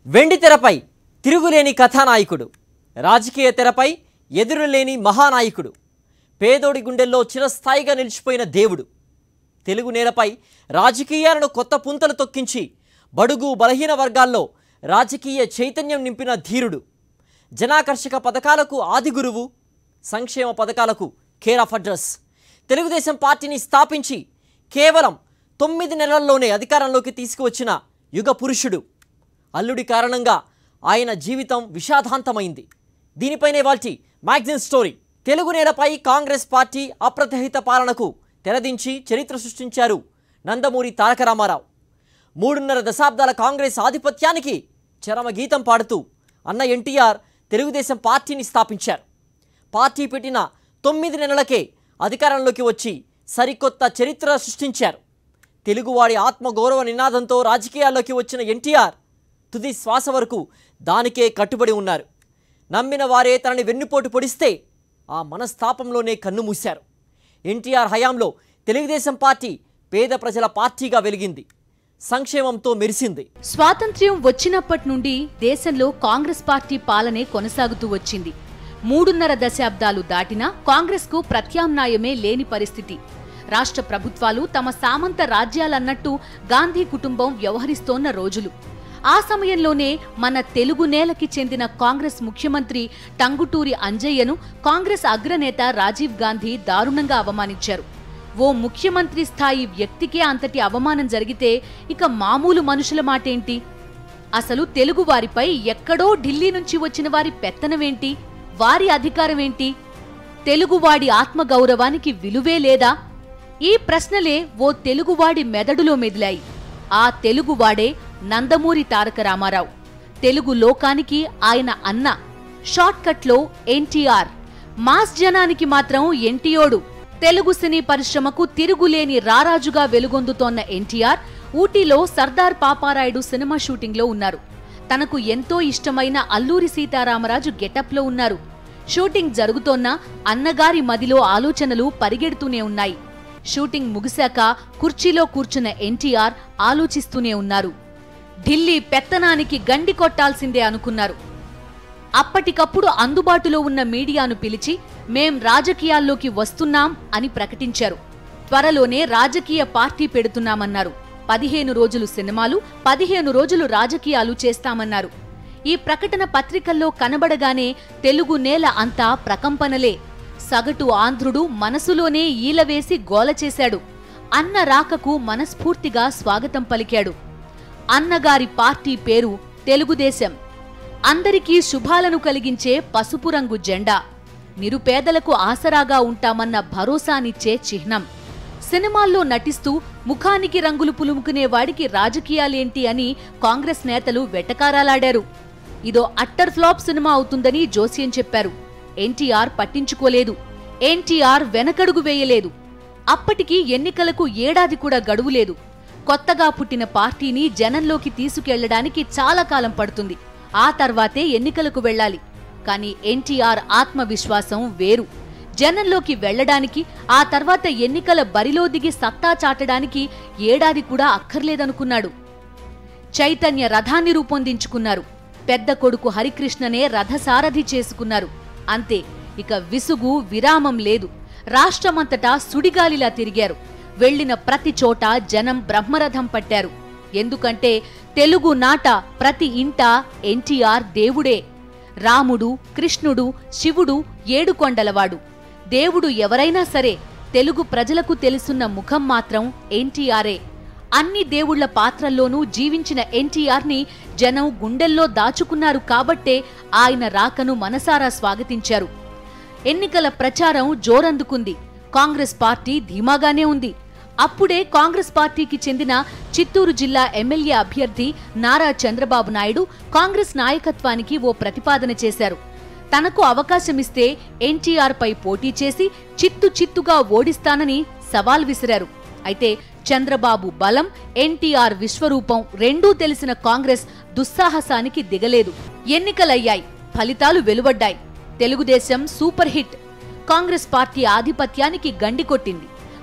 వెండి తెరపై తిరుగులేని కథానాయకుడు రాజకీయ తెరపై ఎదురులేని మహానాయకుడు పేదోడి గుండెల్లో చిరస్థాయిగా నిలిచిపోయిన దేవుడు తెలుగు నేలపై రాజకీయాలను కొత్త పుంతలు తొక్కించి బడుగు బలహీన వర్గాల్లో రాజకీయ చైతన్యం నింపిన ధీరుడు జనాకర్షక పథకాలకు ఆది గురువు సంక్షేమ పథకాలకు కేర్ ఆఫ్ అడ్రస్ తెలుగుదేశం పార్టీని స్థాపించి కేవలం తొమ్మిది నెలల్లోనే అధికారంలోకి తీసుకువచ్చిన యుగ పురుషుడు అల్లుడి కారణంగా ఆయన జీవితం విషాదాంతమైంది దీనిపైనే వాల్టి మ్యాగజిన్ స్టోరీ తెలుగు నేలపై కాంగ్రెస్ పార్టీ అప్రతిహిత పాలనకు తెరదించి చరిత్ర సృష్టించారు నందమూరి తారక రామారావు మూడున్నర దశాబ్దాల కాంగ్రెస్ ఆధిపత్యానికి చరమగీతం పాడుతూ అన్న ఎన్టీఆర్ తెలుగుదేశం పార్టీని స్థాపించారు పార్టీ పెట్టిన తొమ్మిది నెలలకే అధికారంలోకి వచ్చి సరికొత్త చరిత్ర సృష్టించారు తెలుగువాడి ఆత్మగౌరవ నినాదంతో రాజకీయాల్లోకి వచ్చిన ఎన్టీఆర్ తుది శ్వాస వరకు దానికే కట్టుబడి ఉన్నారు నమ్మిన వారే తనని వెన్నుపోటు పొడిస్తే ఆ మనస్తాపంలోనే కన్నుమూశారు ఎన్టీఆర్ హయాంలో తెలుగుదేశం పార్టీ పేద ప్రజల పార్టీగా వెలిగింది సంక్షేమంతో మెరిసింది స్వాతంత్ర్యం వచ్చినప్పటి నుండి దేశంలో కాంగ్రెస్ పార్టీ పాలనే కొనసాగుతూ వచ్చింది మూడున్నర దశాబ్దాలు దాటినా కాంగ్రెస్కు ప్రత్యామ్నాయమే లేని పరిస్థితి రాష్ట్ర ప్రభుత్వాలు తమ సామంత రాజ్యాలన్నట్టు గాంధీ కుటుంబం వ్యవహరిస్తోన్న రోజులు ఆ సమయంలోనే మన తెలుగు నేలకి చెందిన కాంగ్రెస్ ముఖ్యమంత్రి టంగుటూరి అంజయ్యను కాంగ్రెస్ అగ్రనేత రాజీవ్ గాంధీ దారుణంగా అవమానించారు ఓ ముఖ్యమంత్రి స్థాయి వ్యక్తికే అంతటి అవమానం జరిగితే ఇక మామూలు మనుషుల మాటేంటి అసలు తెలుగు వారిపై ఎక్కడో ఢిల్లీ నుంచి వచ్చిన వారి పెత్తనమేంటి వారి అధికారమేంటి తెలుగువాడి ఆత్మగౌరవానికి విలువే లేదా ఈ ప్రశ్నలే ఓ తెలుగువాడి మెదడులో మెదిలాయి ఆ తెలుగువాడే నందమూరి తారక రామారావు తెలుగు లోకానికి ఆయన అన్న షార్ట్కట్లో ఎన్టీఆర్ మాస్ జనానికి మాత్రం ఎన్టీయోడు తెలుగు సినీ పరిశ్రమకు తిరుగులేని రారాజుగా వెలుగొందుతోన్న ఎన్టీఆర్ ఊటీలో సర్దార్ పాపారాయుడు సినిమా షూటింగ్లో ఉన్నారు తనకు ఎంతో ఇష్టమైన అల్లూరి సీతారామరాజు గెటప్లో ఉన్నారు షూటింగ్ జరుగుతోన్న అన్నగారి మదిలో ఆలోచనలు పరిగెడుతూనే ఉన్నాయి షూటింగ్ ముగిశాక కుర్చీలో కూర్చున్న ఎన్టీఆర్ ఆలోచిస్తూనే ఉన్నారు ఢిల్లీ పెత్తనానికి గండి కొట్టాల్సిందే అనుకున్నారు అప్పటికప్పుడు అందుబాటులో ఉన్న మీడియాను పిలిచి మేం రాజకీయాల్లోకి వస్తున్నాం అని ప్రకటించారు త్వరలోనే రాజకీయ పార్టీ పెడుతున్నామన్నారు పదిహేను రోజులు సినిమాలు పదిహేను రోజులు రాజకీయాలు చేస్తామన్నారు ఈ ప్రకటన పత్రికల్లో కనబడగానే తెలుగు నేల అంతా ప్రకంపనలే సగటు ఆంధ్రుడు మనసులోనే ఈలవేసి గోల చేశాడు అన్న రాకకు మనస్ఫూర్తిగా స్వాగతం పలికాడు అన్నగారి పార్టీ పేరు తెలుగుదేశం అందరికీ శుభాలను కలిగించే పసుపు రంగు జెండా నిరుపేదలకు ఆసరాగా ఉంటామన్న భరోసానిచ్చే చిహ్నం సినిమాల్లో నటిస్తూ ముఖానికి రంగులు పులుముకునే వాడికి రాజకీయాలేంటి అని కాంగ్రెస్ నేతలు వెటకారాలాడారు ఇదో అట్టర్ ఫ్లాప్ సినిమా అవుతుందని జోస్యం చెప్పారు ఎన్టీఆర్ పట్టించుకోలేదు ఎన్టీఆర్ వెనకడుగు వేయలేదు అప్పటికి ఎన్నికలకు ఏడాది కూడా గడువు లేదు కొత్తగా పుట్టిన పార్టీని జనంలోకి తీసుకెళ్లడానికి చాలా కాలం పడుతుంది ఆ తర్వాతే ఎన్నికలకు వెళ్ళాలి కానీ ఎన్టీఆర్ ఆత్మవిశ్వాసం వేరు జనంలోకి వెళ్ళడానికి ఆ తర్వాత ఎన్నికల బరిలో దిగి సత్తా చాటడానికి ఏడాది కూడా అక్కర్లేదనుకున్నాడు చైతన్య రథాన్ని రూపొందించుకున్నారు పెద్ద కొడుకు హరికృష్ణనే రథసారథి చేసుకున్నారు అంతే ఇక విసుగు విరామం లేదు రాష్ట్రమంతటా సుడిగాలిలా తిరిగారు వెళ్ళిన ప్రతి చోట జనం బ్రహ్మరథం పట్టారు ఎందుకంటే తెలుగు నాట ప్రతి ఇంట ఎన్టీఆర్ దేవుడే రాముడు కృష్ణుడు శివుడు ఏడుకొండలవాడు దేవుడు ఎవరైనా సరే తెలుగు ప్రజలకు తెలుసున్న ముఖం మాత్రం ఎన్టీఆరే అన్ని దేవుళ్ల పాత్రల్లోనూ జీవించిన ఎన్టీఆర్ని జనం గుండెల్లో దాచుకున్నారు కాబట్టే ఆయన రాకను మనసారా స్వాగతించారు ఎన్నికల ప్రచారం జోరందుకుంది కాంగ్రెస్ పార్టీ ధీమాగానే ఉంది అప్పుడే కాంగ్రెస్ పార్టీకి చెందిన చిత్తూరు జిల్లా ఎమ్మెల్యే అభ్యర్థి నారా చంద్రబాబు నాయుడు కాంగ్రెస్ నాయకత్వానికి ఓ ప్రతిపాదన చేశారు తనకు అవకాశమిస్తే ఎన్టీఆర్ పై పోటీ చేసి చిత్తు చిత్తుగా ఓడిస్తానని సవాల్ విసిరారు అయితే చంద్రబాబు బలం ఎన్టీఆర్ విశ్వరూపం రెండూ తెలిసిన కాంగ్రెస్ దుస్సాహసానికి దిగలేదు ఎన్నికలయ్యాయి ఫలితాలు వెలువడ్డాయి Telugu Desam super hit Congress party ఆధిపత్యానికి గండి కొట్టింది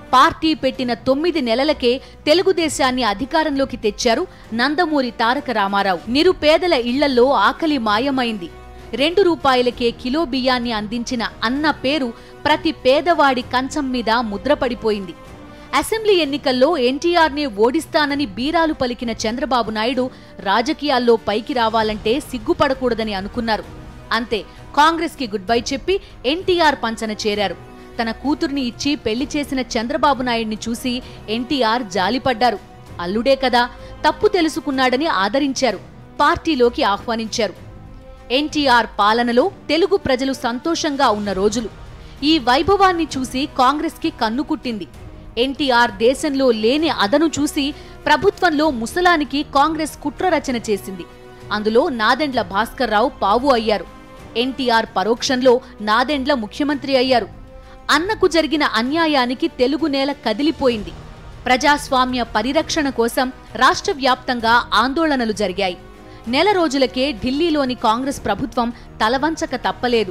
పార్టీ పెట్టిన తొమ్మిది నెలలకే తెలుగుదేశాన్ని అధికారంలోకి తెచ్చారు నందమూరి తారక రామారావు నిరుపేదల ఇళ్లలో ఆకలి మాయమైంది రెండు రూపాయలకే కిలో బియ్యాన్ని అందించిన అన్న పేరు ప్రతి పేదవాడి కంచం మీద ముద్రపడిపోయింది అసెంబ్లీ ఎన్నికల్లో ఎన్టీఆర్నే ఓడిస్తానని బీరాలు పలికిన చంద్రబాబు నాయుడు రాజకీయాల్లో పైకి రావాలంటే సిగ్గుపడకూడదని అనుకున్నారు అంతే కాంగ్రెస్కి గుడ్ బై చెప్పి ఎన్టీఆర్ పంచన చేరారు తన కూతుర్ని ఇచ్చి పెళ్లి చేసిన చంద్రబాబు నాయుడిని చూసి ఎన్టీఆర్ జాలిపడ్డారు అల్లుడే కదా తప్పు తెలుసుకున్నాడని ఆదరించారు పార్టీలోకి ఆహ్వానించారు ఎన్టీఆర్ పాలనలో తెలుగు ప్రజలు సంతోషంగా ఉన్న రోజులు ఈ వైభవాన్ని చూసి కాంగ్రెస్కి కన్నుకుట్టింది ఎన్టీఆర్ దేశంలో లేని అదను చూసి ప్రభుత్వంలో ముసలానికి కాంగ్రెస్ కుట్ర రచన చేసింది అందులో నాదెండ్ల భాస్కర్రావు పావు అయ్యారు ఎన్టీఆర్ పరోక్షంలో నాదెండ్ల ముఖ్యమంత్రి అయ్యారు అన్నకు జరిగిన అన్యాయానికి తెలుగు నేల కదిలిపోయింది ప్రజాస్వామ్య పరిరక్షణ కోసం రాష్ట్ర వ్యాప్తంగా ఆందోళనలు జరిగాయి నెల రోజులకే ఢిల్లీలోని కాంగ్రెస్ ప్రభుత్వం తలవంచక తప్పలేదు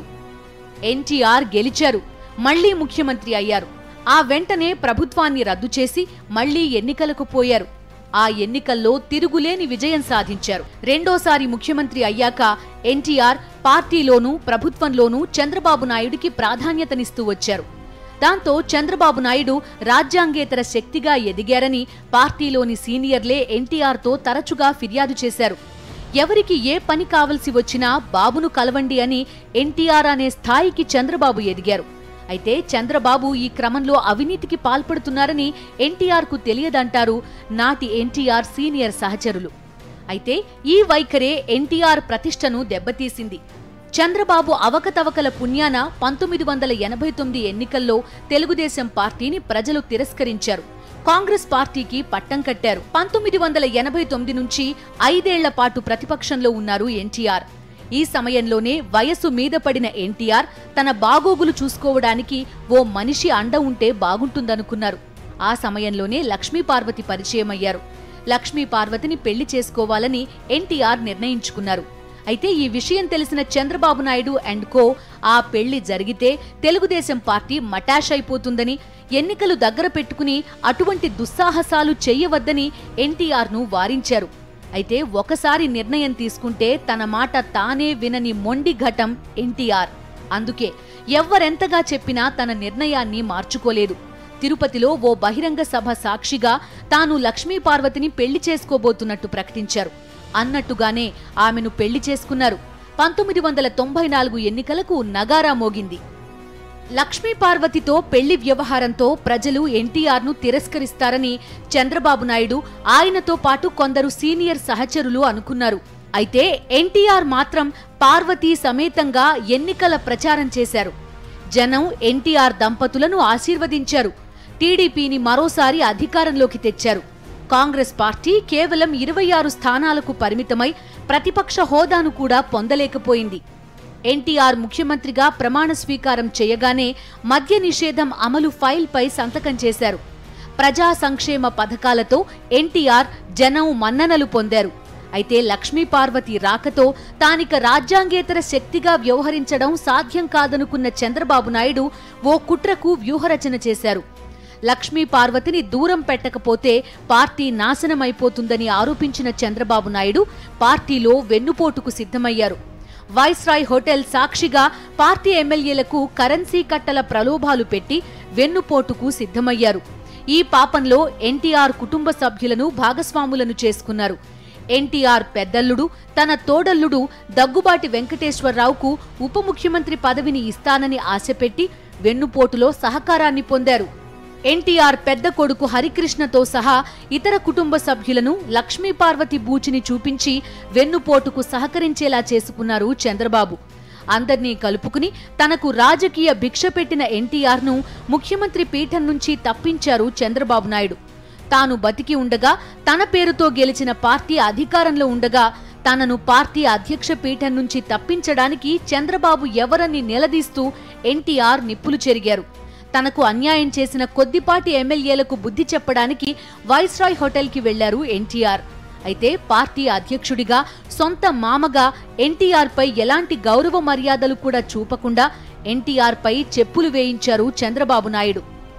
ఎన్టీఆర్ గెలిచారు మళ్లీ ముఖ్యమంత్రి అయ్యారు ఆ వెంటనే ప్రభుత్వాన్ని రద్దు చేసి మళ్లీ ఎన్నికలకు పోయారు ఆ ఎన్నికల్లో తిరుగులేని విజయం సాధించారు రెండోసారి ముఖ్యమంత్రి అయ్యాక ఎన్టీఆర్ పార్టీలోనూ ప్రభుత్వంలోనూ చంద్రబాబు నాయుడికి ప్రాధాన్యతనిస్తూ వచ్చారు దాంతో చంద్రబాబు నాయుడు రాజ్యాంగేతర శక్తిగా ఎదిగారని పార్టీలోని సీనియర్లే ఎన్టీఆర్తో తరచుగా ఫిర్యాదు చేశారు ఎవరికి ఏ పని కావలసి వచ్చినా బాబును కలవండి అని ఎన్టీఆర్ అనే స్థాయికి చంద్రబాబు ఎదిగారు అయితే చంద్రబాబు ఈ క్రమంలో అవినీతికి పాల్పడుతున్నారని ఎన్టీఆర్కు తెలియదంటారు నాటి ఎన్టీఆర్ సీనియర్ సహచరులు అయితే ఈ వైఖరే ఎన్టీఆర్ ప్రతిష్టను దెబ్బతీసింది చంద్రబాబు అవకతవకల పుణ్యాన పంతొమ్మిది వందల ఎనభై తొమ్మిది ఎన్నికల్లో తెలుగుదేశం పార్టీని ప్రజలు తిరస్కరించారు కాంగ్రెస్ పార్టీకి పట్టం కట్టారు పంతొమ్మిది వందల ఎనభై తొమ్మిది నుంచి ఐదేళ్ల పాటు ప్రతిపక్షంలో ఉన్నారు ఎన్టీఆర్ ఈ సమయంలోనే వయసు మీద పడిన ఎన్టీఆర్ తన బాగోగులు చూసుకోవడానికి ఓ మనిషి అండ ఉంటే బాగుంటుందనుకున్నారు ఆ సమయంలోనే లక్ష్మీ పార్వతి పరిచయమయ్యారు లక్ష్మీ పార్వతిని పెళ్లి చేసుకోవాలని ఎన్టీఆర్ నిర్ణయించుకున్నారు అయితే ఈ విషయం తెలిసిన చంద్రబాబు నాయుడు అండ్ కో ఆ పెళ్లి జరిగితే తెలుగుదేశం పార్టీ మటాష్ అయిపోతుందని ఎన్నికలు దగ్గర పెట్టుకుని అటువంటి దుస్సాహసాలు చెయ్యవద్దని ఎన్టీఆర్ను వారించారు అయితే ఒకసారి నిర్ణయం తీసుకుంటే తన మాట తానే వినని మొండి ఘటం ఎన్టీఆర్ అందుకే ఎవ్వరెంతగా చెప్పినా తన నిర్ణయాన్ని మార్చుకోలేదు తిరుపతిలో ఓ బహిరంగ సభ సాక్షిగా తాను లక్ష్మీ పార్వతిని పెళ్లి చేసుకోబోతున్నట్టు ప్రకటించారు అన్నట్టుగానే ఆమెను పెళ్లి చేసుకున్నారు పంతొమ్మిది వందల తొంభై నాలుగు ఎన్నికలకు నగారా మోగింది లక్ష్మీ పార్వతితో పెళ్లి వ్యవహారంతో ప్రజలు ఎన్టీఆర్ను తిరస్కరిస్తారని చంద్రబాబు నాయుడు ఆయనతో పాటు కొందరు సీనియర్ సహచరులు అనుకున్నారు అయితే ఎన్టీఆర్ మాత్రం పార్వతీ సమేతంగా ఎన్నికల ప్రచారం చేశారు జనం ఎన్టీఆర్ దంపతులను ఆశీర్వదించారు టీడీపీని మరోసారి అధికారంలోకి తెచ్చారు కాంగ్రెస్ పార్టీ కేవలం ఇరవై ఆరు స్థానాలకు పరిమితమై ప్రతిపక్ష హోదాను కూడా పొందలేకపోయింది ఎన్టీఆర్ ముఖ్యమంత్రిగా ప్రమాణ స్వీకారం చేయగానే మద్య నిషేధం అమలు ఫైల్పై సంతకం చేశారు ప్రజా సంక్షేమ పథకాలతో ఎన్టీఆర్ జనం మన్ననలు పొందారు అయితే లక్ష్మీ పార్వతి రాకతో తానిక రాజ్యాంగేతర శక్తిగా వ్యవహరించడం సాధ్యం కాదనుకున్న చంద్రబాబు నాయుడు ఓ కుట్రకు వ్యూహరచన చేశారు లక్ష్మీ పార్వతిని దూరం పెట్టకపోతే పార్టీ నాశనమైపోతుందని ఆరోపించిన చంద్రబాబు నాయుడు పార్టీలో వెన్నుపోటుకు సిద్ధమయ్యారు వైస్రాయ్ హోటల్ సాక్షిగా పార్టీ ఎమ్మెల్యేలకు కరెన్సీ కట్టల ప్రలోభాలు పెట్టి వెన్నుపోటుకు సిద్ధమయ్యారు ఈ పాపంలో ఎన్టీఆర్ కుటుంబ సభ్యులను భాగస్వాములను చేసుకున్నారు ఎన్టీఆర్ పెద్దల్లుడు తన తోడల్లుడు దగ్గుబాటి వెంకటేశ్వరరావుకు ఉప ముఖ్యమంత్రి పదవిని ఇస్తానని ఆశపెట్టి వెన్నుపోటులో సహకారాన్ని పొందారు ఎన్టీఆర్ పెద్ద కొడుకు హరికృష్ణతో సహా ఇతర కుటుంబ సభ్యులను లక్ష్మీ పార్వతి బూచిని చూపించి వెన్నుపోటుకు సహకరించేలా చేసుకున్నారు చంద్రబాబు అందర్నీ కలుపుకుని తనకు రాజకీయ భిక్ష పెట్టిన ఎన్టీఆర్ను ముఖ్యమంత్రి పీఠం నుంచి తప్పించారు చంద్రబాబు నాయుడు తాను బతికి ఉండగా తన పేరుతో గెలిచిన పార్టీ అధికారంలో ఉండగా తనను పార్టీ అధ్యక్ష పీఠం నుంచి తప్పించడానికి చంద్రబాబు ఎవరని నిలదీస్తూ ఎన్టీఆర్ నిప్పులు చెరిగారు తనకు అన్యాయం చేసిన కొద్దిపాటి ఎమ్మెల్యేలకు బుద్ధి చెప్పడానికి వైస్రాయ్ హోటల్కి వెళ్లారు ఎన్టీఆర్ అయితే పార్టీ అధ్యక్షుడిగా సొంత మామగా ఎన్టీఆర్ పై ఎలాంటి గౌరవ మర్యాదలు కూడా చూపకుండా ఎన్టీఆర్ పై చెప్పులు వేయించారు చంద్రబాబు నాయుడు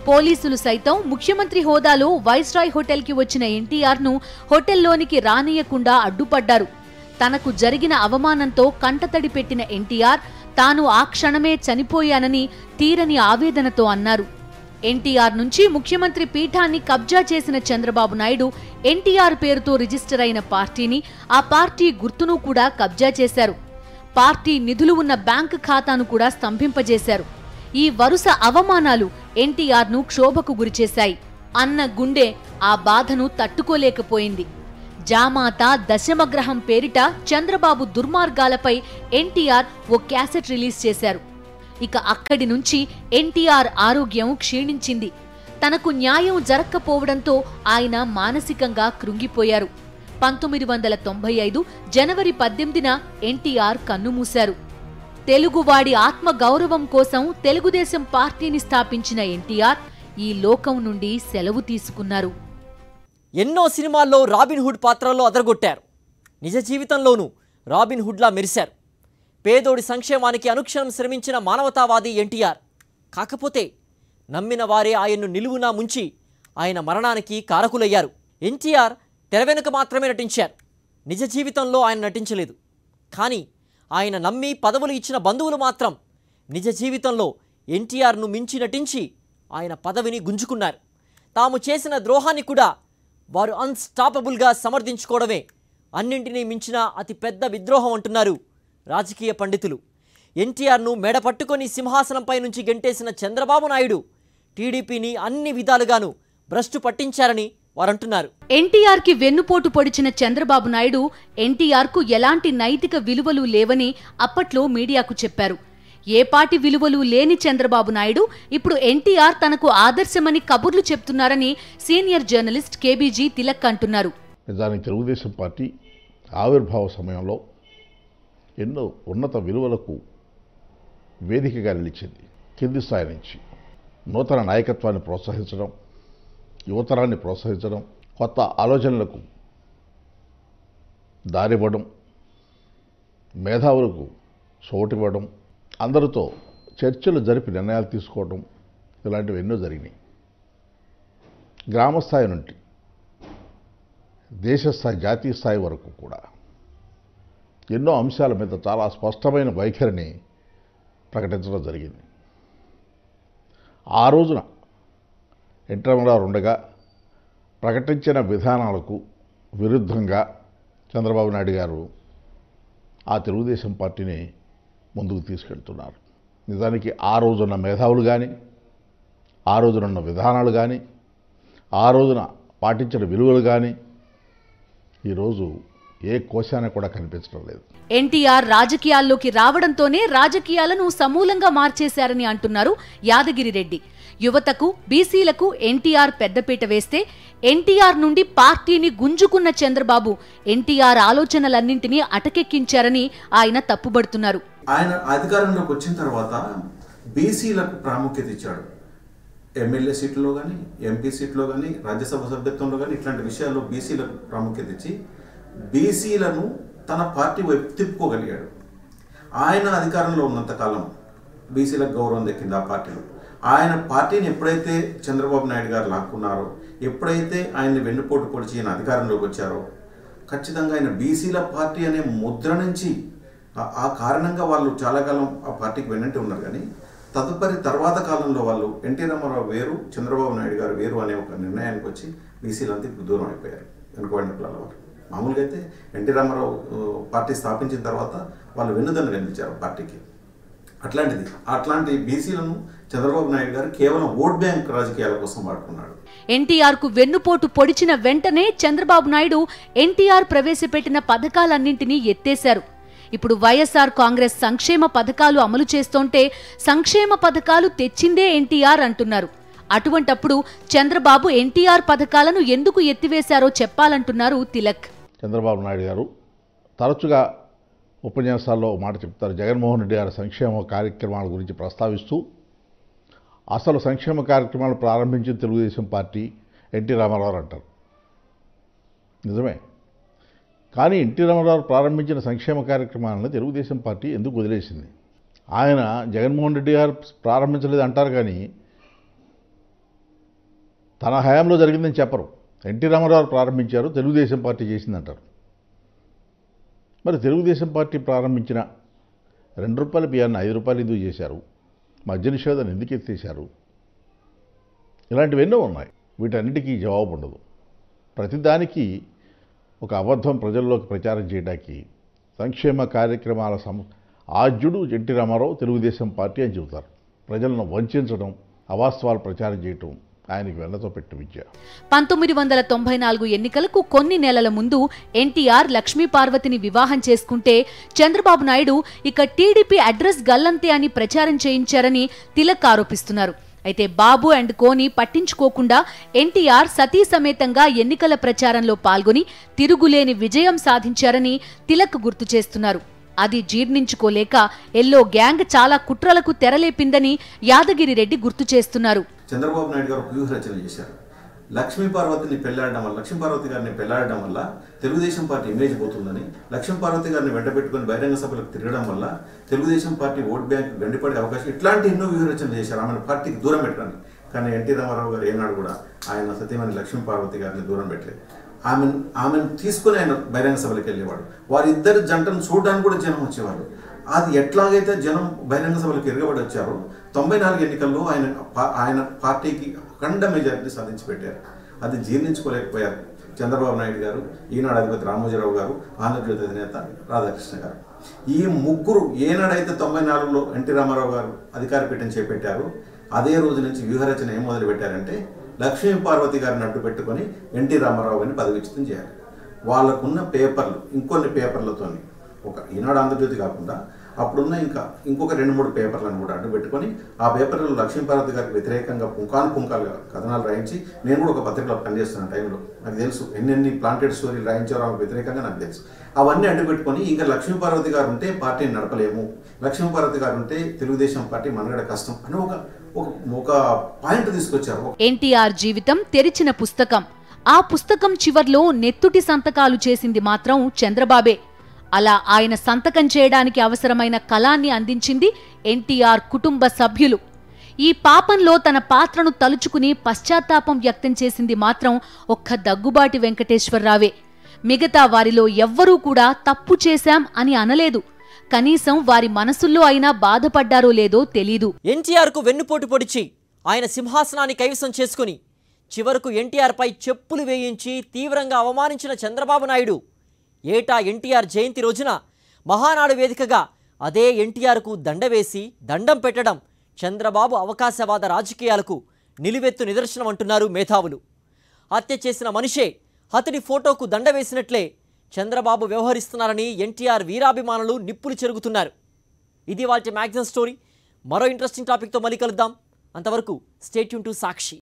పోలీసులు సైతం ముఖ్యమంత్రి హోదాలో వైస్రాయ్ హోటల్కి వచ్చిన ఎన్టీఆర్ను హోటల్లోనికి రానియకుండా అడ్డుపడ్డారు తనకు జరిగిన అవమానంతో కంటతడి పెట్టిన ఎన్టీఆర్ తాను ఆ క్షణమే చనిపోయానని తీరని ఆవేదనతో అన్నారు ఎన్టీఆర్ నుంచి ముఖ్యమంత్రి పీఠాన్ని కబ్జా చేసిన చంద్రబాబు నాయుడు ఎన్టీఆర్ పేరుతో రిజిస్టర్ అయిన పార్టీని ఆ పార్టీ గుర్తును కూడా కబ్జా చేశారు పార్టీ నిధులు ఉన్న బ్యాంకు ఖాతాను కూడా స్తంభింపజేశారు ఈ వరుస అవమానాలు ఎన్టీఆర్ను క్షోభకు గురిచేశాయి అన్న గుండె ఆ బాధను తట్టుకోలేకపోయింది జామాత దశమగ్రహం పేరిట చంద్రబాబు దుర్మార్గాలపై ఎన్టీఆర్ ఓ క్యాసెట్ రిలీజ్ చేశారు ఇక అక్కడి నుంచి ఎన్టీఆర్ ఆరోగ్యం క్షీణించింది తనకు న్యాయం జరక్కపోవడంతో ఆయన మానసికంగా కృంగిపోయారు పంతొమ్మిది వందల తొంభై ఐదు జనవరి పద్దెనిమిదిన ఎన్టీఆర్ కన్నుమూశారు తెలుగువాడి ఆత్మ గౌరవం కోసం తెలుగుదేశం పార్టీని స్థాపించిన ఎన్టీఆర్ ఈ లోకం నుండి సెలవు తీసుకున్నారు ఎన్నో సినిమాల్లో రాబిన్ హుడ్ పాత్రల్లో అదరగొట్టారు నిజ జీవితంలోనూ రాబిన్ హుడ్లా మెరిశారు పేదోడి సంక్షేమానికి అనుక్షణం శ్రమించిన మానవతావాది ఎన్టీఆర్ కాకపోతే నమ్మిన వారే ఆయన్ను నిలువునా ముంచి ఆయన మరణానికి కారకులయ్యారు ఎన్టీఆర్ తెర వెనుక మాత్రమే నటించారు నిజ జీవితంలో ఆయన నటించలేదు కానీ ఆయన నమ్మి పదవులు ఇచ్చిన బంధువులు మాత్రం నిజ జీవితంలో ఎన్టీఆర్ను మించి నటించి ఆయన పదవిని గుంజుకున్నారు తాము చేసిన ద్రోహాన్ని కూడా వారు అన్స్టాపబుల్గా సమర్థించుకోవడమే అన్నింటినీ మించిన అతి పెద్ద విద్రోహం అంటున్నారు రాజకీయ పండితులు ఎన్టీఆర్ను మెడ పట్టుకొని సింహాసనంపై నుంచి గెంటేసిన చంద్రబాబు నాయుడు టీడీపీని అన్ని విధాలుగాను భ్రష్టు పట్టించారని వారంటున్నారు ఎన్టీఆర్ కి వెన్నుపోటు పొడిచిన చంద్రబాబు నాయుడు ఎన్టీఆర్ కు ఎలాంటి నైతిక విలువలు లేవని అప్పట్లో మీడియాకు చెప్పారు ఏ పాటి విలువలు లేని చంద్రబాబు నాయుడు ఇప్పుడు ఎన్టీఆర్ తనకు ఆదర్శమని కబుర్లు చెప్తున్నారని సీనియర్ జర్నలిస్ట్ కేబీజీ తిలక్ అంటున్నారు నిజానికి తెలుగుదేశం పార్టీ ఆవిర్భావ సమయంలో ఎన్నో ఉన్నత విలువలకు వేదికగా నిలిచింది కింది స్థాయి నుంచి నూతన నాయకత్వాన్ని ప్రోత్సహించడం యువతరాన్ని ప్రోత్సహించడం కొత్త ఆలోచనలకు దారివ్వడం మేధావులకు చోటివ్వడం అందరితో చర్చలు జరిపి నిర్ణయాలు తీసుకోవడం ఇలాంటివి ఎన్నో జరిగినాయి గ్రామస్థాయి నుండి దేశ స్థాయి జాతీయ స్థాయి వరకు కూడా ఎన్నో అంశాల మీద చాలా స్పష్టమైన వైఖరిని ప్రకటించడం జరిగింది ఆ రోజున ఎన్టీ రామారావు ఉండగా ప్రకటించిన విధానాలకు విరుద్ధంగా చంద్రబాబు నాయుడు గారు ఆ తెలుగుదేశం పార్టీని ముందుకు తీసుకెళ్తున్నారు నిజానికి ఆ రోజున్న మేధావులు కానీ ఆ రోజునున్న విధానాలు కానీ ఆ రోజున పాటించిన విలువలు కానీ ఈరోజు ఏ కోశాన కూడా కనిపించడం లేదు ఎన్టీఆర్ రాజకీయాల్లోకి రావడంతోనే రాజకీయాలను సమూలంగా మార్చేశారని అంటున్నారు యాదగిరి రెడ్డి యువతకు బీసీలకు ఎన్టీఆర్ పెద్దపీట వేస్తే ఎన్టీఆర్ నుండి పార్టీని గుంజుకున్న చంద్రబాబు ఎన్టీఆర్ ఆలోచనలన్నింటినీ అటకెక్కించారని ఆయన తప్పుబడుతున్నారు ఆయన అధికారంలోకి వచ్చిన తర్వాత బీసీలకు ప్రాముఖ్యత ఇచ్చాడు ఎమ్మెల్యే సీట్లో కానీ ఎంపీ సీట్లో కానీ రాజ్యసభ సభ్యత్వంలో కానీ ఇట్లాంటి విషయాల్లో బీసీలకు ప్రాముఖ్యత ఇచ్చి బీసీలను తన పార్టీ వైపు తిప్పుకోగలిగాడు ఆయన అధికారంలో ఉన్నంత కాలం బీసీలకు గౌరవం దక్కింది ఆ పార్టీలో ఆయన పార్టీని ఎప్పుడైతే చంద్రబాబు నాయుడు గారు లాక్కున్నారో ఎప్పుడైతే ఆయన్ని వెన్నుపోటు పొడిచి ఆయన అధికారంలోకి వచ్చారో ఖచ్చితంగా ఆయన బీసీల పార్టీ అనే ముద్ర నుంచి ఆ- ఆ కారణంగా వాళ్ళు చాలా కాలం ఆ పార్టీకి వెన్నంటి ఉన్నారు కానీ తదుపరి తర్వాత కాలంలో వాళ్ళు ఎన్టీ రామారావు వేరు చంద్రబాబు నాయుడు గారు వేరు అనే ఒక నిర్ణయానికి వచ్చి బీసీలంతా ఇప్పుడు దూరం అయిపోయారు వెనుకబడిన పిల్లల వారు మామూలుగా అయితే ఎన్టీ రామారావు ఆ, పార్టీ స్థాపించిన తర్వాత వాళ్ళు వెన్నుదన్ను కనిపించారు పార్టీకి అట్లాంటిది అట్లాంటి బీసీలను చంద్రబాబు నాయుడు గారు కేవలం ఓట్ బ్యాంక్ రాజకీయాల కోసం వాడుకున్నాడు ఎన్టీఆర్ కు వెన్నుపోటు పొడిచిన వెంటనే చంద్రబాబు నాయుడు ఎన్టీఆర్ ప్రవేశపెట్టిన పథకాలన్నింటినీ ఎత్తేశారు ఇప్పుడు వైఎస్ఆర్ కాంగ్రెస్ సంక్షేమ పథకాలు అమలు చేస్తోంటే సంక్షేమ పథకాలు తెచ్చిందే ఎన్టీఆర్ అంటున్నారు అటువంటప్పుడు చంద్రబాబు ఎన్టీఆర్ పథకాలను ఎందుకు ఎత్తివేశారో చెప్పాలంటున్నారు తిలక్ చంద్రబాబు నాయుడు గారు తరచుగా ఉపన్యాసాల్లో ఒక మాట చెప్తారు జగన్మోహన్ రెడ్డి గారి సంక్షేమ కార్యక్రమాల గురించి ప్రస్తావిస్తూ అసలు సంక్షేమ కార్యక్రమాలు ప్రారంభించిన తెలుగుదేశం పార్టీ ఎన్టీ రామారావు అంటారు నిజమే కానీ ఎన్టీ రామారావు ప్రారంభించిన సంక్షేమ కార్యక్రమాలను తెలుగుదేశం పార్టీ ఎందుకు వదిలేసింది ఆయన జగన్మోహన్ రెడ్డి గారు ప్రారంభించలేదు అంటారు కానీ తన హయాంలో జరిగిందని చెప్పరు ఎన్టీ రామారావు ప్రారంభించారు తెలుగుదేశం పార్టీ చేసిందంటారు మరి తెలుగుదేశం పార్టీ ప్రారంభించిన రెండు రూపాయల బియ్యాన్ని ఐదు రూపాయలు ఎందుకు చేశారు మద్య నిషేధాన్ని ఎందుకు ఎత్తేశారు ఇలాంటివి ఎన్నో ఉన్నాయి వీటన్నిటికీ జవాబు ఉండదు ప్రతిదానికి ఒక అబద్ధం ప్రజల్లోకి ప్రచారం చేయడానికి సంక్షేమ కార్యక్రమాల సం ఆద్యుడు ఎన్టీ రామారావు తెలుగుదేశం పార్టీ అని చెబుతారు ప్రజలను వంచడం అవాస్తవాలు ప్రచారం చేయటం ఆయనకి వెన్నతో పెట్టి విద్య పంతొమ్మిది వందల తొంభై నాలుగు ఎన్నికలకు కొన్ని నెలల ముందు ఎన్టీఆర్ లక్ష్మీ పార్వతిని వివాహం చేసుకుంటే చంద్రబాబు నాయుడు ఇక టీడీపీ అడ్రస్ గల్లంతే అని ప్రచారం చేయించారని తిలక్ ఆరోపిస్తున్నారు అయితే బాబు అండ్ కోని పట్టించుకోకుండా ఎన్టీఆర్ సతీ సమేతంగా ఎన్నికల ప్రచారంలో పాల్గొని తిరుగులేని విజయం సాధించారని తిలక్ గుర్తు చేస్తున్నారు అది జీర్ణించుకోలేక ఎల్లో గ్యాంగ్ చాలా కుట్రలకు తెరలేపిందని యాదగిరి రెడ్డి గుర్తు చేస్తున్నారు చంద్రబాబు నాయుడు గారు ఒక వ్యూహరచన చేశారు లక్ష్మీ పార్వతిని పెళ్లాడడం వల్ల లక్ష్మీ పార్వతి గారిని పెళ్లాడడం వల్ల తెలుగుదేశం పార్టీ ఇమేజ్ పోతుందని లక్ష్మీ పార్వతి గారిని వెంట పెట్టుకుని బహిరంగ సభలకు తిరగడం వల్ల తెలుగుదేశం పార్టీ ఓట్ బ్యాంక్ గండిపడే అవకాశం ఇట్లాంటి ఎన్నో వ్యూహరచనలు చేశారు ఆమెను పార్టీకి దూరం పెట్టడానికి కానీ ఎన్టీ రామారావు గారు ఏనాడు కూడా ఆయన సత్యమణి లక్ష్మీ పార్వతి గారిని దూరం పెట్టలేదు ఆమెను ఆమెను తీసుకుని ఆయన బహిరంగ సభలకు వెళ్ళేవాడు వారిద్దరి జంటను చూడడానికి కూడా జనం వచ్చేవారు అది ఎట్లాగైతే జనం బహిరంగ సభలకు ఎరగబడి వచ్చారో తొంభై నాలుగు ఎన్నికల్లో ఆయన పా- ఆయన పార్టీకి అఖండ మెజారిటీ సాధించి పెట్టారు అది జీర్ణించుకోలేకపోయారు చంద్రబాబు నాయుడు గారు ఈనాడు అధిపతి రామోజీరావు గారు ఆంధ్రజ్యోతి అధినేత రాధాకృష్ణ గారు ఈ ముగ్గురు ఏనాడైతే తొంభై నాలుగులో ఎన్టీ రామారావు గారు అధికార పీఠం చేపట్టారో అదే రోజు నుంచి వ్యూహరచన ఏం మొదలు పెట్టారంటే లక్ష్మీ పార్వతి గారిని అడ్డు పెట్టుకొని ఎన్టీ రామారావు గారిని పదవిచ్యుతం చేయాలి వాళ్ళకున్న పేపర్లు ఇంకొన్ని పేపర్లతోని ఒక ఈనాడు ఆంధ్రజ్యోతి కాకుండా అప్పుడున్న ఇంకా ఇంకొక రెండు మూడు పేపర్లను కూడా అడ్డు పెట్టుకొని ఆ పేపర్లలో లక్ష్మీపార్వతి గారికి వ్యతిరేకంగా పుంకాను పుంకాలుగా కథనాలు రాయించి నేను కూడా ఒక పత్రికలో పనిచేస్తున్న టైంలో నాకు తెలుసు ఎన్నెన్ని ప్లాంటెడ్ స్టోరీలు రాయించారో ఆమెకు వ్యతిరేకంగా నాకు తెలుసు అవన్నీ అడ్డు పెట్టుకొని ఇంకా లక్ష్మీపార్వతి గారు ఉంటే పార్టీని నడపలేము లక్ష్మీపార్వతి గారు ఉంటే తెలుగుదేశం పార్టీ మనగడ కష్టం అని ఒక ఒక ఒక పాయింట్ తీసుకొచ్చారు ఎన్టీఆర్ జీవితం తెరిచిన పుస్తకం ఆ పుస్తకం చివర్లో నెత్తుటి సంతకాలు చేసింది మాత్రం చంద్రబాబే అలా ఆయన సంతకం చేయడానికి అవసరమైన కళాన్ని అందించింది ఎన్టీఆర్ కుటుంబ సభ్యులు ఈ పాపంలో తన పాత్రను తలుచుకుని పశ్చాత్తాపం వ్యక్తం చేసింది మాత్రం ఒక్క దగ్గుబాటి వెంకటేశ్వరరావే మిగతా వారిలో ఎవ్వరూ కూడా తప్పు చేశాం అని అనలేదు కనీసం వారి మనసుల్లో అయినా బాధపడ్డారో లేదో తెలీదు ఎన్టీఆర్కు వెన్నుపోటు పొడిచి ఆయన సింహాసనాన్ని కైవసం చేసుకుని చివరకు ఎన్టీఆర్పై చెప్పులు వేయించి తీవ్రంగా అవమానించిన చంద్రబాబు నాయుడు ఏటా ఎన్టీఆర్ జయంతి రోజున మహానాడు వేదికగా అదే ఎన్టీఆర్కు దండ వేసి దండం పెట్టడం చంద్రబాబు అవకాశవాద రాజకీయాలకు నిలువెత్తు నిదర్శనం అంటున్నారు మేధావులు హత్య చేసిన మనిషే అతడి ఫోటోకు దండ వేసినట్లే చంద్రబాబు వ్యవహరిస్తున్నారని ఎన్టీఆర్ వీరాభిమానులు నిప్పులు చెరుగుతున్నారు ఇది వాటి మ్యాగజైన్ స్టోరీ మరో ఇంట్రెస్టింగ్ టాపిక్తో మళ్ళీ కలుద్దాం అంతవరకు స్టేట్యూన్ టు సాక్షి